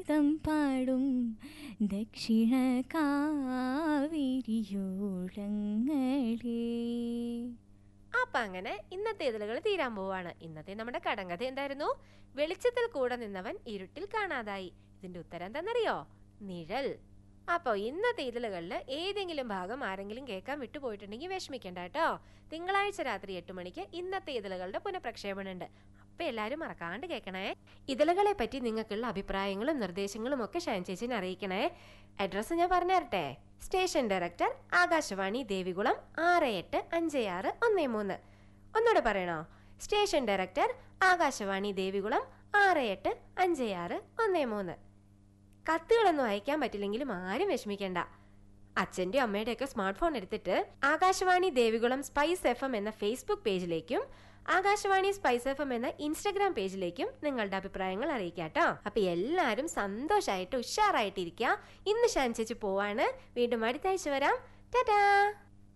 തം പാടും ദക്ഷിണ കാവിരിയോളങ്ങളേ അപ്പൊ അങ്ങനെ ഇന്നത്തെ ഇതിലുകൾ തീരാൻ പോവാണ് ഇന്നത്തെ നമ്മുടെ കടങ്കഥ എന്തായിരുന്നു വെളിച്ചത്തിൽ കൂടെ നിന്നവൻ ഇരുട്ടിൽ കാണാതായി ഇതിന്റെ ഉത്തരം എന്താണെന്നറിയോ നിഴൽ അപ്പോൾ ഇന്നത്തെ ഇതിലുകളിൽ ഏതെങ്കിലും ഭാഗം ആരെങ്കിലും കേൾക്കാൻ വിട്ടുപോയിട്ടുണ്ടെങ്കിൽ വിഷമിക്കണ്ട കേട്ടോ തിങ്കളാഴ്ച രാത്രി എട്ട് മണിക്ക് ഇന്നത്തെ ഇതിലുകളുടെ പുനഃപ്രക്ഷേപണം ഉണ്ട് അപ്പൊ എല്ലാവരും മറക്കാണ്ട് കേൾക്കണേ ഇതിലുകളെ പറ്റി നിങ്ങൾക്കുള്ള അഭിപ്രായങ്ങളും നിർദ്ദേശങ്ങളും ഒക്കെ ഷാൻ ചേച്ചിനെ അറിയിക്കണേ അഡ്രസ്സ് ഞാൻ പറഞ്ഞു തരട്ടെ സ്റ്റേഷൻ ഡയറക്ടർ ആകാശവാണി ദേവികുളം ആറ് എട്ട് അഞ്ച് ആറ് ഒന്ന് മൂന്ന് ഒന്നുകൂടെ പറയണോ സ്റ്റേഷൻ ഡയറക്ടർ ആകാശവാണി ദേവികുളം ആറ് എട്ട് അഞ്ച് ആറ് ഒന്ന് മൂന്ന് കത്തുകളൊന്നും അയക്കാൻ പറ്റില്ലെങ്കിലും ആരും വിഷമിക്കണ്ട അച്ഛൻ്റെ അമ്മയുടെയൊക്കെ സ്മാർട്ട് ഫോൺ എടുത്തിട്ട് Akashvani Devikulam spice F M എന്ന ഫേസ്ബുക്ക് പേജിലേക്കും ആകാശവാണി സ്പൈസ് എഫ് എം എന്ന ഇൻസ്റ്റഗ്രാം പേജിലേക്കും നിങ്ങളുടെ അഭിപ്രായങ്ങൾ അറിയിക്കാട്ടോ അപ്പൊ എല്ലാവരും സന്തോഷമായിട്ട് ഉഷാറായിട്ടിരിക്കുക ഇന്ന് ഷാൻ ചേച്ചി പോവാണ് വീണ്ടും അടുത്ത ആഴ്ച വരാം ടാറ്റാ